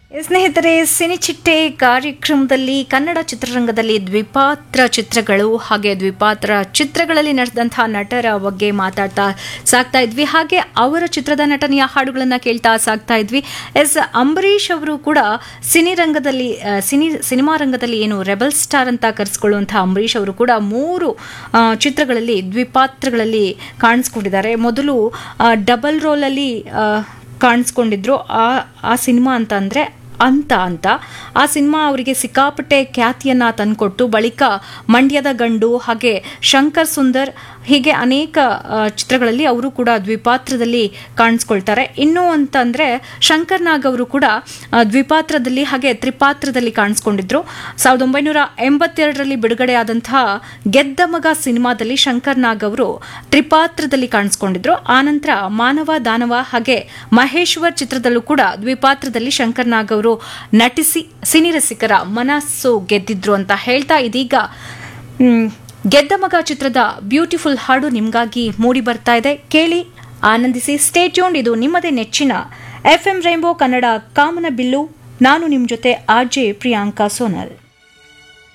ಸ್ನೇಹಿತರೆ ಸಿನಿಚಿಟ್ಟೆ ಕಾರ್ಯಕ್ರಮದಲ್ಲಿ ಕನ್ನಡ ಚಿತ್ರರಂಗದಲ್ಲಿ ದ್ವಿಪಾತ್ರ ಚಿತ್ರಗಳು ಹಾಗೆ ದ್ವಿಪಾತ್ರ ಚಿತ್ರಗಳಲ್ಲಿ ನಡೆದಂತಹ ನಟರ ಬಗ್ಗೆ ಮಾತಾಡ್ತಾ ಸಾಕ್ತಾ ಇದ್ವಿ ಹಾಗೆ ಅವರ ಚಿತ್ರದ ನಟನೆಯ ಹಾಡುಗಳನ್ನು ಕೇಳ್ತಾ ಸಾಕ್ತಾ ಇದ್ವಿ ಎಸ್ ಅಂಬರೀಷ್ ಅವರು ಕೂಡ ಸಿನಿರಂಗದಲ್ಲಿ ಆ, ಸಿನಿ ಸಿನಿಮಾ ರಂಗದಲ್ಲಿ ಏನು ರೆಬಲ್ ಸ್ಟಾರ್ ಅಂತ ಕರೆಸ್ಕೊಳ್ಳುವಂತಹ ಅಂಬರೀಷ್ ಅವರು ಕೂಡ ಮೂರು ಆ, ಚಿತ್ರಗಳಲ್ಲಿ ದ್ವಿಪಾತ್ರಗಳಲ್ಲಿ ಕಾಣಿಸ್ಕೊಂಡಿದ್ದಾರೆ ಮೊದಲು ಡಬಲ್ ರೋಲಲ್ಲಿ ಕಾಣಿಸ್ಕೊಂಡಿದ್ರು ಆ ಆ ಸಿನಿಮಾ ಅಂತ ಅಂದರೆ ಅಂತ ಅಂತ ಆ ಸಿನಿಮಾ ಅವರಿಗೆ ಸಿಕ್ಕಾಪಟ್ಟೆ ಖ್ಯಾತಿಯನ್ನ ತಂದುಕೊಟ್ಟು ಬಳಿಕ ಮಂಡ್ಯದ ಗಂಡು ಹಾಗೆ ಶಂಕರ್ ಸುಂದರ್ ಹೀಗೆ ಅನೇಕ ಆ, ಚಿತ್ರಗಳಲ್ಲಿ ಅವರು ಕೂಡ ದ್ವಿಪಾತ್ರದಲ್ಲಿ ಕಾಣಿಸ್ಕೊಳ್ತಾರೆ ಇನ್ನು ಅಂತಂದ್ರೆ ಶಂಕರ್ ನಾಗ್ ಅವರು ಕೂಡ ಆ, ದ್ವಿಪಾತ್ರದಲ್ಲಿ ಹಾಗೆ ತ್ರಿಪಾತ್ರದಲ್ಲಿ ಕಾಣಿಸ್ಕೊಂಡಿದ್ರು ಸಾವಿರದ ಒಂಬೈನೂರ ಎಂಬತ್ತೆರಡರಲ್ಲಿ ಬಿಡುಗಡೆಯಾದಂತಹ ಗೆದ್ದ ಮಗ ಸಿನಿಮಾದಲ್ಲಿ ಶಂಕರ್ ನಾಗ್ ಅವರು ತ್ರಿಪಾತ್ರದಲ್ಲಿ ಕಾಣಿಸ್ಕೊಂಡಿದ್ರು ಆನಂತರ ಮಾನವ ದಾನವ ಹಾಗೆ ಮಹೇಶ್ವರ್ ಚಿತ್ರದಲ್ಲೂ ಕೂಡ ದ್ವಿಪಾತ್ರದಲ್ಲಿ ಶಂಕರ್ ನಾಗ್ ಅವರು ನಟಿಸಿ ಸಿನಿ ರಸಿಕರ ಮನಸ್ಸು ಗೆದ್ದಿದ್ರು ಅಂತ ಹೇಳ್ತಾ ಇದೀಗ ಮ್, ಗೆದ್ದ ಮಗ ಚಿತ್ರದ ಬ್ಯೂಟಿಫುಲ್ ಹಾಡು ನಿಮಗಾಗಿ ಮೂಡಿ ಬರ್ತಾ ಇದೆ ಕೇಳಿ ಆನಂದಿಸಿ ಸ್ಟೇ ಟ್ಯೂನ್ಡ್ ಇದು ನಿಮ್ಮದೇ ನೆಚ್ಚಿನ ಎಫ್ ಎಂ ರೈನ್ಬೋ ಕನ್ನಡ ಕಾಮನ ಬಿಲ್ಲು ನಾನು ನಿಮ್ಮ ಜೊತೆ ಆರ್ ಜೆ ಪ್ರಿಯಾಂಕಾ ಸೋನಲ್